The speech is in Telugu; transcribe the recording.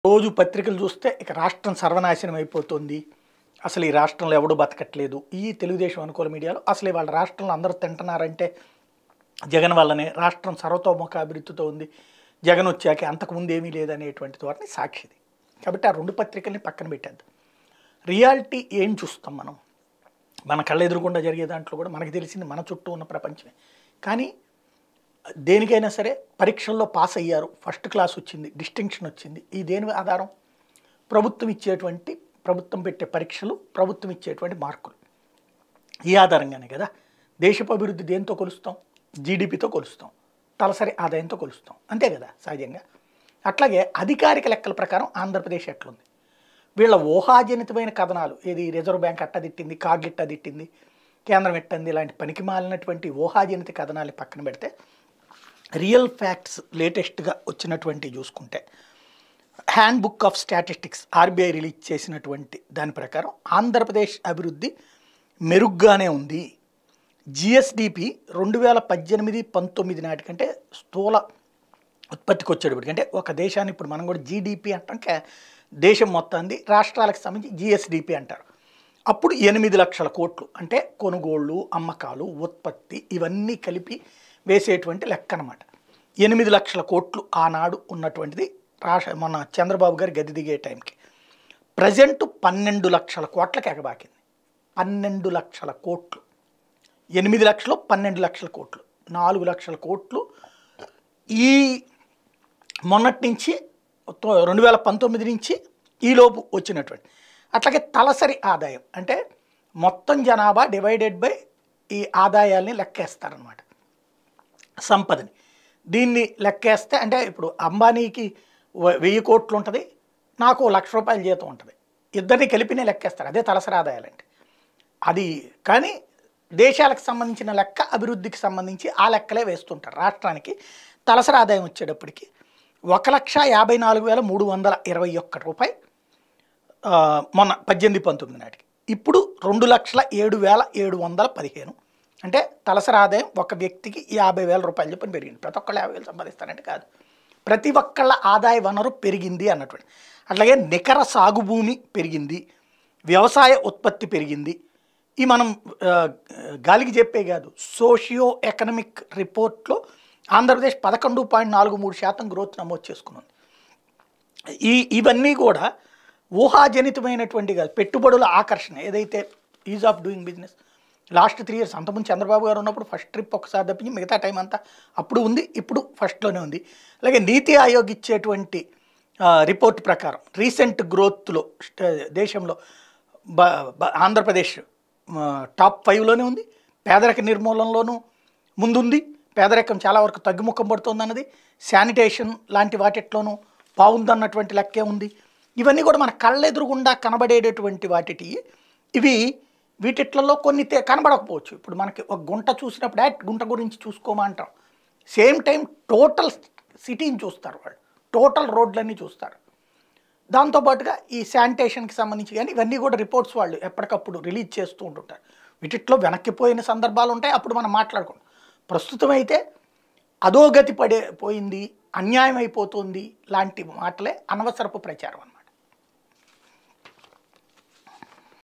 రోజు పత్రికలు చూస్తే ఇక రాష్ట్రం సర్వనాశనం అయిపోతుంది అసలు ఈ రాష్ట్రంలో ఎవడు బతకట్లేదు ఈ తెలుగుదేశం అనుకూల మీడియాలో అసలు వాళ్ళ రాష్ట్రంలో అందరూ తింటున్నారంటే జగన్ వల్లనే రాష్ట్రం సర్వతోముఖ అభివృద్ధితో ఉంది జగన్ వచ్చాక అంతకుముందు ఏమీ లేదనేటువంటి ధోరణి సాక్షిది కాబట్టి ఆ రెండు పత్రికల్ని పక్కన పెట్టేద్దాం రియాలిటీ ఏం చూస్తాం మనం మన కళ్ళ ఎదురుకుండా జరిగే దాంట్లో కూడా మనకి తెలిసింది మన చుట్టూ ఉన్న ప్రపంచమే కానీ దేనికైనా సరే పరీక్షల్లో పాస్ అయ్యారు ఫస్ట్ క్లాస్ వచ్చింది డిస్టింక్షన్ వచ్చింది ఈ దేని ఆధారం ప్రభుత్వం ఇచ్చేటువంటి ప్రభుత్వం పెట్టే పరీక్షలు ప్రభుత్వం ఇచ్చేటువంటి మార్కులు ఈ ఆధారంగానే కదా దేశపు అభివృద్ధి దేంతో కొలుస్తాం జీడిపితో కొలుస్తాం తలసరి ఆదాయంతో కొలుస్తాం అంతే కదా సహజంగా అట్లాగే అధికారిక లెక్కల ప్రకారం ఆంధ్రప్రదేశ్ ఎట్లుంది వీళ్ళ ఊహాజనితమైన కథనాలు ఏది రిజర్వ్ బ్యాంక్ అట్ట తిట్టింది కార్డు ఇట్ట తిట్టింది కేంద్రం ఎట్టింది ఇలాంటి పనికి మాలినటువంటి ఊహాజనిత కథనాలు పక్కన పెడితే రియల్ ఫ్యాక్ట్స్ లేటెస్ట్గా వచ్చినటువంటి చూసుకుంటే hand book of statistics RBI release చేసినటువంటి దాని ప్రకారం ఆంధ్రప్రదేశ్ అభివృద్ధి మెరుగ్గానే ఉంది జిఎస్డిపి రెండు వేల పద్దెనిమిది పంతొమ్మిది నాటికంటే స్థూల ఉత్పత్తికి వచ్చేటప్పటికి అంటే ఒక దేశాన్ని ఇప్పుడు మనం కూడా జీడిపి అంటాం కా- దేశం మొత్తాన్ని రాష్ట్రాలకు సంబంధించి జిఎస్డిపి అంటారు అప్పుడు ఎనిమిది లక్షల కోట్లు అంటే కొనుగోళ్ళు అమ్మకాలు ఉత్పత్తి ఇవన్నీ కలిపి వేసేటువంటి లెక్క అనమాట ఎనిమిది లక్షల కోట్లు ఆనాడు ఉన్నటువంటిది రాష్ట్ర మన చంద్రబాబు గారు గది దిగే టైంకి ప్రజెంట్ పన్నెండు లక్షల కోట్లకి ఎగబాకింది పన్నెండు లక్షల కోట్లు ఎనిమిది లక్షలు పన్నెండు లక్షల కోట్లు నాలుగు లక్షల కోట్లు ఈ మొన్నటి నుంచి తో- రెండు వేల పంతొమ్మిది నుంచి ఈలోపు వచ్చినటువంటి అట్లాగే తలసరి ఆదాయం అంటే మొత్తం జనాభా డివైడెడ్ బై ఈ ఆదాయాల్ని లెక్కేస్తారనమాట సంపదని దీన్ని లెక్కేస్తే అంటే ఇప్పుడు అంబానీకి వ- వెయ్యి కోట్లు ఉంటుంది నాకు ఓ లక్ష రూపాయల జీతం ఉంటుంది ఇద్దరిని కలిపినే లెక్కేస్తారు అదే తలసరి ఆదాయాలంటే అది కానీ దేశాలకు సంబంధించిన లెక్క అభివృద్ధికి సంబంధించి ఆ లెక్కలే వేస్తుంటారు రాష్ట్రానికి తలసరి ఆదాయం వచ్చేటప్పటికి ఒక లక్ష యాభై నాలుగు వేల మూడు వందల ఇరవై ఒక్క రూపాయి ఆ, మొన్న పద్దెనిమిది పంతొమ్మిది నాటికి ఇప్పుడు రెండు లక్షల ఏడు వేల ఏడు వందల పదిహేను అంటే తలసరి ఆదాయం ఒక వ్యక్తికి యాభై వేల రూపాయలు చొప్పున పెరిగింది ప్రతి ఒక్కళ్ళు యాభై వేలు సంపాదిస్తారంటే కాదు ప్రతి ఒక్కళ్ళ ఆదాయ వనరు పెరిగింది అన్నటువంటి అట్లాగే నికర సాగు భూమి పెరిగింది వ్యవసాయ ఉత్పత్తి పెరిగింది ఈ మనం ఆ, గాలికి చెప్పే కాదు సోషియో ఎకనమిక్ రిపోర్ట్లో ఆంధ్రప్రదేశ్ పదకొండు పాయింట్ నాలుగు మూడు శాతం గ్రోత్ నమోదు చేసుకున్నది ఈ ఇవన్నీ కూడా ఊహాజనితమైనటువంటి కాదు పెట్టుబడుల ఆకర్షణ ఏదైతే ease of doing business last three years అంతకుముందు చంద్రబాబు గారు ఉన్నప్పుడు ఫస్ట్ ట్రిప్ ఒకసారి తప్పించి మిగతా టైం అంతా అప్పుడు ఉంది ఇప్పుడు ఫస్ట్లోనే ఉంది అలాగే నీతి ఆయోగ్ ఇచ్చేటువంటి ఆ, రిపోర్ట్ ప్రకారం రీసెంట్ గ్రోత్లో స్ట- దేశంలో బ బ- ఆంధ్రప్రదేశ్ ఆ, టాప్ ఫైవ్లోనే ఉంది పేదరిక నిర్మూలనలోనూ ముందుంది పేదరికం చాలా వరకు తగ్గుముఖం పడుతుంది అన్నది శానిటేషన్ లాంటి వాటిట్లోనూ బాగుందన్నటువంటి లెక్కే ఉంది ఇవన్నీ కూడా మన కళ్ళెదురుగుండా కనబడేటటువంటి వాటిటి ఇవి వీటిట్లలో కొన్ని తే- కనబడకపోవచ్చు ఇప్పుడు మనకి ఒక గుంట చూసినప్పుడు "యాట్, గుంట గురించి చూసుకోమంటాం సేమ్ టైం టోటల్ సిటీని చూస్తారు వాళ్ళు టోటల్ రోడ్లన్నీ చూస్తారు దాంతోపాటుగా ఈ శానిటేషన్కి సంబంధించి కానీ ఇవన్నీ కూడా రిపోర్ట్స్ వాళ్ళు ఎప్పటికప్పుడు రిలీజ్ చేస్తూ ఉంటుంటారు వీటిట్లో వెనక్కిపోయిన సందర్భాలు ఉంటాయి అప్పుడు మనం మాట్లాడుకుంటాం ప్రస్తుతం అయితే అధోగతి పడే పోయింది అన్యాయం అయిపోతుంది లాంటి మాటలే అనవసరపు ప్రచారం అన్నమాట